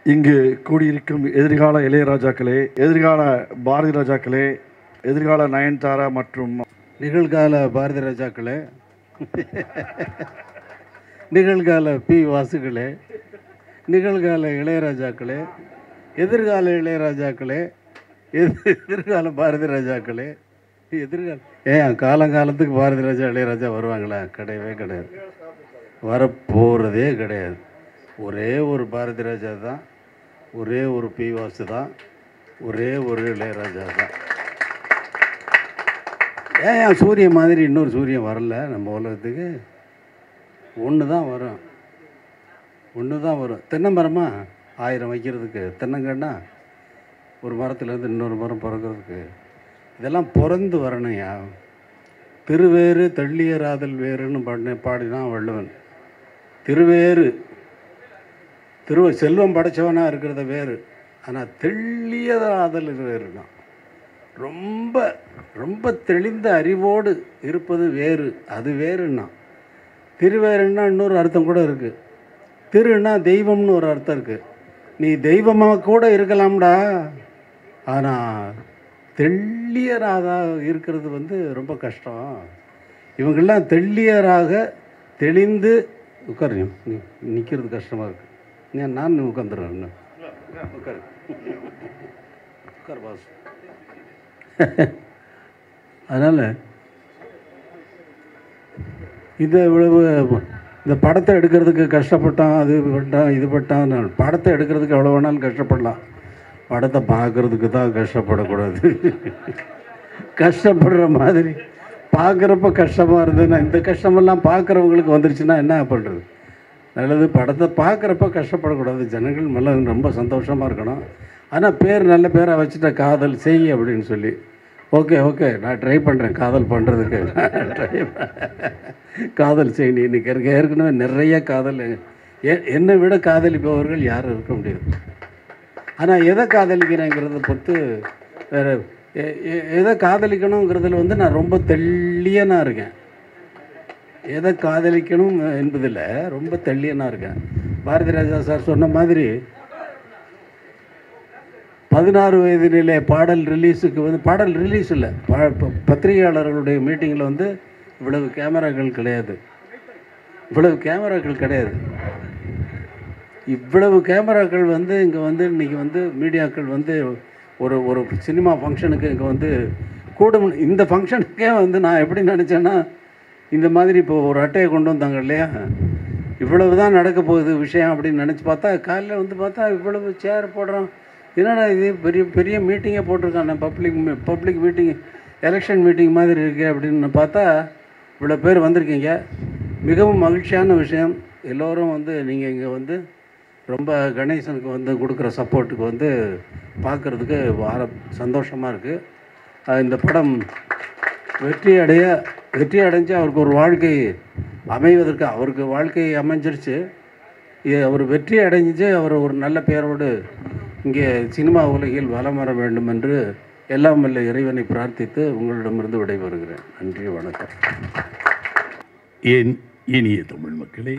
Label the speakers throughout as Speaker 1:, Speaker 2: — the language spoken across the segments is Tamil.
Speaker 1: இங்கு கூடியிருக்கும் எதிர்கால இளையராஜாக்களே எதிர்கால பாரதி ராஜாக்களே எதிர்கால நயன்தாரா மற்றும்
Speaker 2: நிகழ்கால பாரதி ராஜாக்களே நிகழ்கால பி வாசுகளே நிகழ்கால இளையராஜாக்களே எதிர்கால இளையராஜாக்களே எதிர் எதிர்கால பாரதி ராஜாக்களே எதிர்கால ஏன் காலங்காலத்துக்கு பாரதி ராஜா இளையராஜா வருவாங்களா கிடையவே கிடையாது வரப்போகிறதே கிடையாது ஒரே ஒரு பாரதி ராஜா தான் ஒரே ஒரு பி வாசு தான் ஒரே ஒரு இளையராஜா தான் ஏன் ஏன் சூரியன் மாதிரி இன்னொரு சூரியன் வரல நம்ம உலகத்துக்கு ஒன்று தான் வரும் ஒன்று தான் வரும் தென்னை மரமா ஆயிரம் வைக்கிறதுக்கு தென்னங்கன்னா ஒரு மரத்துலேருந்து இன்னொரு மரம் பிறக்கிறதுக்கு இதெல்லாம் பிறந்து வரணும்யா திருவேறு தள்ளியராதல் வேறுன்னு பாடின பாடினான் வள்ளுவன் திருவேறு திருவ செல்வம் படைச்சவனாக இருக்கிறத வேறு ஆனால் தெள்ளியதாதல் வேறுனா ரொம்ப ரொம்ப தெளிந்த அறிவோடு இருப்பது வேறு அது வேறுன்னா திருவேறுன்னா இன்னொரு அர்த்தம் கூட இருக்குது திருன்னா தெய்வம்னு ஒரு அர்த்தம் இருக்குது நீ தெய்வமாக கூட இருக்கலாம்டா ஆனால் தெள்ளியராக இருக்கிறது வந்து ரொம்ப கஷ்டம் இவங்கெல்லாம் தெள்ளியராக தெளிந்து உட்காருங்க நீ நிற்கிறது கஷ்டமாக இருக்குது ஏன் நான் உட்காந்துறேன் இன்னும் உட்காரு உட்கார் பாஸ் அதனால் இதை இவ்வளவு இந்த படத்தை எடுக்கிறதுக்கு கஷ்டப்பட்டான் அது பட்டான் இது பட்டான் நான் படத்தை எடுக்கிறதுக்கு எவ்வளோ வேணாலும் கஷ்டப்படலாம் படத்தை பார்க்குறதுக்கு தான் கஷ்டப்படக்கூடாது கஷ்டப்படுற மாதிரி பார்க்குறப்ப கஷ்டமாக இருந்ததுன்னா இந்த கஷ்டமெல்லாம் பார்க்குறவங்களுக்கு வந்துருச்சுன்னா என்ன பண்ணுறது நல்லது படத்தை பார்க்குறப்ப கஷ்டப்படக்கூடாது ஜனங்கள் மேலே ரொம்ப சந்தோஷமாக இருக்கணும் ஆனால் பேர் நல்ல பேராக வச்சுட்ட காதல் செய் அப்படின்னு சொல்லி ஓகே ஓகே நான் ட்ரை பண்ணுறேன் காதல் பண்ணுறதுக்கு ட்ரை காதல் செய்யணும் இன்னைக்கு இருக்க ஏற்கனவே நிறைய காதல் எ- என்னை விட காதலிப்பவர்கள் யாரும் இருக்க முடியாது ஆனால் எதை காதலிக்கிறேங்கிறத பொறுத்து வேறு எதை காதலிக்கணுங்கிறதுல வந்து நான் ரொம்ப தெள்ளியனாக இருக்கேன் எதை காதலிக்கணும் என்பதில் ரொம்ப தெள்ளியனாக இருக்கேன் பாரதி ராஜா சார் சொன்ன மாதிரி பதினாறு வயதினிலே பாடல் ரிலீஸுக்கு வந்து பாடல் ரிலீஸ் இல்லை பா ப- பத்திரிகையாளர்களுடைய மீட்டிங்கில் வந்து இவ்வளவு கேமராக்கள் கிடையாது இவ்வளவு கேமராக்கள் கிடையாது இவ்வளவு கேமராக்கள் வந்து இங்கே வந்து இன்றைக்கி வந்து மீடியாக்கள் வந்து ஒரு ஒரு சினிமா ஃபங்க்ஷனுக்கு இங்கே வந்து கூடும் இந்த ஃபங்க்ஷனுக்கே வந்து நான் எப்படி நினச்சேன்னா இந்த மாதிரி இப்போ ஒரு அட்டையை கொண்டு வந்தாங்க இல்லையா இவ்வளவு தான் நடக்க போகுது விஷயம் அப்படின்னு நினச்சி பார்த்தா காலையில் வந்து பார்த்தா இவ்வளவு சேர் போடுறோம் என்னடா இது பெரிய பெரிய மீட்டிங்கே போட்டிருக்காங்க public public meeting election meeting மாதிரி இருக்கு அப்படின்னு பார்த்தா இவ்வளோ பேர் வந்திருக்கீங்க மிகவும் மகிழ்ச்சியான விஷயம் எல்லோரும் வந்து நீங்கள் இங்கே வந்து ரொம்ப கணேசனுக்கு வந்து கொடுக்குற சப்போர்ட்டுக்கு வந்து பார்க்குறதுக்கு வார சந்தோஷமாக இருக்குது இந்த படம் வெற்றி அடைய வெற்றி அடைஞ்சு அவருக்கு ஒரு வாழ்க்கை அமைவதற்கு அவருக்கு வாழ்க்கை அமைஞ்சிருச்சு இது அவர் வெற்றி அடைஞ்சு அவர் ஒரு நல்ல பெயரோடு இங்கே சினிமா உலகில் வலம் வர வேண்டும் என்று எல்லாம் வல்ல இறைவனை பிரார்த்தித்து உங்களிடமிருந்து விடைபெறுகிறேன் நன்றி வணக்கம்
Speaker 3: என் இனிய தமிழ் மக்களே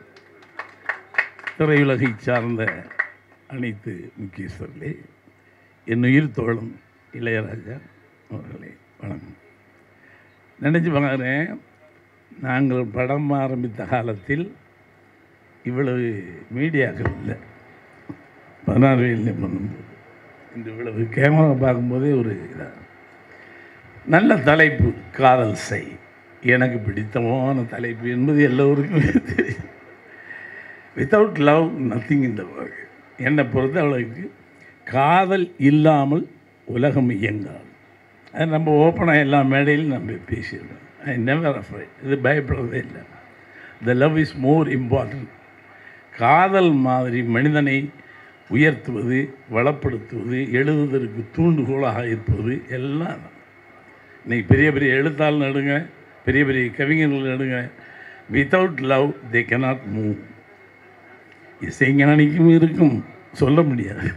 Speaker 3: திரையுலகை சார்ந்த அனைத்து முக்கியஸ்தர்களே என் உயிர் தோழன் இளையராஜா அவர்களே வணக்கம் நினச்சி பார்க்குறேன் நாங்கள் படம் ஆரம்பித்த காலத்தில் இவ்வளவு மீடியாக்கள் இல்லை பதினாறு வயதில் பண்ணும்போது இந்த இவ்வளவு கேமரா பார்க்கும்போதே ஒரு இதாக நல்ல தலைப்பு காதல் செய் எனக்கு பிடித்தமான தலைப்பு என்பது எல்லோருக்குமே தெரியும் வித்தவுட் லவ் நத்திங் இந்த வேர்ல்டு என்னை பொறுத்த அளவுக்கு காதல் இல்லாமல் உலகம் இயங்காது அது நம்ம ஓப்பனாக எல்லா மேடையிலும் நம்ம பேசிடுறோம் ஐ நெவர் அஃப்ரைட் இது பயப்படுறதே இல்லை the love is more important காதல் மாதிரி மனிதனை உயர்த்துவது வளப்படுத்துவது எழுதுவதற்கு தூண்டுகோலாக இருப்பது எல்லாம் தான். இன்னைக்கு பெரிய பெரிய எழுத்தாளர் எடுங்க பெரிய பெரிய கவிஞர்கள் எடுங்க without love they cannot move இசைஞானிக்கும் இருக்கும் சொல்ல முடியாது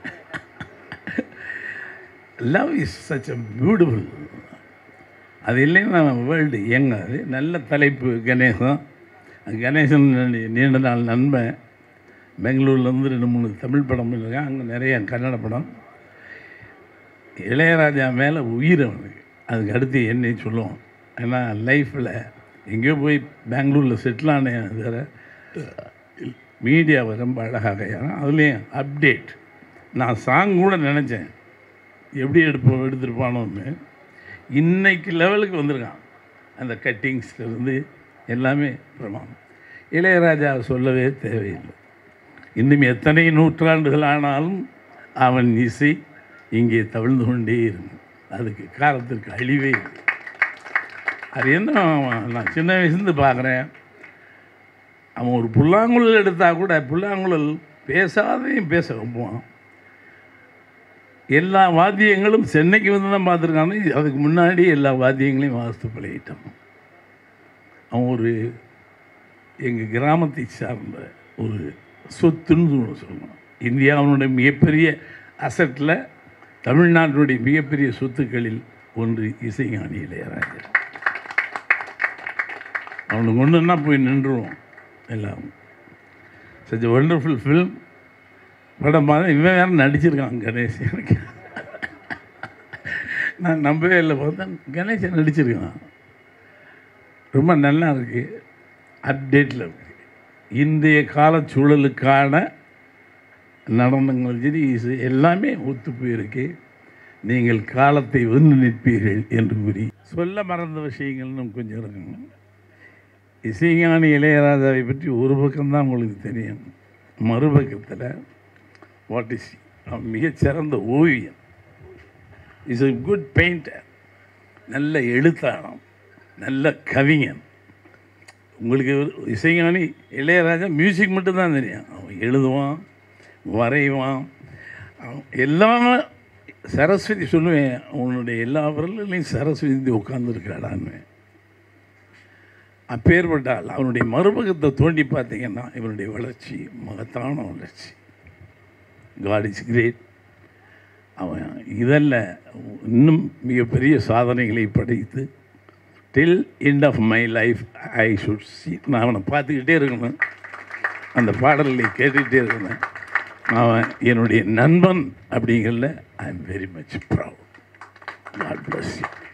Speaker 3: love is such a beautiful அது இல்லைன்னா வேர்ல்டு இயங்காது நல்ல தலைப்பு கணேசன் கணேசன் நீண்ட நாள் நண்பன் பெங்களூர்லேருந்து ரெண்டு மூணு தமிழ் படம் இருக்கேன் அங்கே நிறைய கன்னட படம் இளையராஜா மேலே உயிர் அவனுக்கு அதுக்கு அடுத்து என்னை சொல்லுவோம் ஏன்னா லைஃப்பில் எங்கேயோ போய் பெங்களூரில் செட்டில் ஆனேன் வேற மீடியாவை ரொம்ப அழகாக ஏன்னா அதுலேயும் அப்டேட் நான் சாங் கூட நினச்சேன் எப்படி எடுப்போம் எடுத்திருப்பானோன்னு இன்னைக்கு லெவலுக்கு வந்திருக்கான் அந்த கட்டிங்ஸ்லேருந்து எல்லாமே பிரமாணம் இளையராஜா சொல்லவே தேவையில்லை இன்னும் எத்தனை நூற்றாண்டுகள் ஆனாலும் அவன் இசை இங்கே தவிழ்ந்து கொண்டே இருக்கும் அதுக்கு காலத்திற்கு அழிவே இல்லை அது என்ன அவன் நான் சின்ன வயசுலேருந்து பார்க்குறேன் அவன் ஒரு புல்லாங்குழல் எடுத்தால் கூட புல்லாங்குழல் பேசாதையும் பேச வைப்பான் எல்லா வாத்தியங்களும் சென்னைக்கு வந்து தான் பார்த்துருக்காங்க அதுக்கு முன்னாடி எல்லா வாத்தியங்களையும் வாசித்து பழகிட்டான் அவன் ஒரு எங்கள் கிராமத்தை சார்ந்த ஒரு சொத்துன்னு ஒன்று சொல்லணும் இந்தியாவினுடைய மிகப்பெரிய அசட்டில் தமிழ்நாட்டினுடைய மிகப்பெரிய சொத்துக்களில் ஒன்று இசைஞானி இளையராஜா அவனுக்கு ஒன்றுன்னா போய் நின்றுவோம் எல்லாம் சச் ஒண்டர்ஃபுல் ஃபில்ம் படம் பார்த்தா இவன் வேறு நடிச்சிருக்கான் கணேஷ் எனக்கு நான் நம்பவே இல்லை பார்த்தேன் கணேசன் நடிச்சிருக்கான் ரொம்ப நல்லா இருக்கு அப்டேட்டில் இருக்கு இன்றைய கால சூழலுக்கான நடனங்கள் சரி இசை எல்லாமே ஒத்து போயிருக்கு நீங்கள் காலத்தை வென்று நிற்பீர்கள் என்று கூறி சொல்ல மறந்த விஷயங்கள் இன்னும் கொஞ்சம் இருக்குங்க இசைஞானி இளையராஜாவை பற்றி ஒரு பக்கம்தான் உங்களுக்கு தெரியும் மறுபக்கத்தில் வாட் இஸ் அவன் மிகச்சிறந்த ஓவியன் இஸ் a குட் பெயிண்டர் நல்ல எழுத்தாளம் நல்ல கவிஞன் உங்களுக்கு ஒரு இசைஞானி இளையராஜா மியூசிக் மட்டும்தான் தெரியும் அவன் எழுதுவான் வரைவான் அவன் எல்லாமே சரஸ்வதி சொல்லுவேன் அவனுடைய எல்லா விரல்லையும் சரஸ்வதி உட்காந்துருக்காடான்னு அப்பேற்பட்ட ஆள் அவனுடைய மறுபக்கத்தை தோண்டி பார்த்தீங்கன்னா இவனுடைய வளர்ச்சி மகத்தான வளர்ச்சி காட் இஸ் கிரேட் அவன் இதல்ல இன்னும் மிகப்பெரிய சாதனைகளை படைத்து till end of my life I should see நான் அவனை பார்த்துக்கிட்டே இருக்கணும் அந்த பாடல்களை கேட்டுக்கிட்டே இருக்கணும் அவன் என்னுடைய நண்பன் அப்படிங்கிறதுல I am very much proud God bless you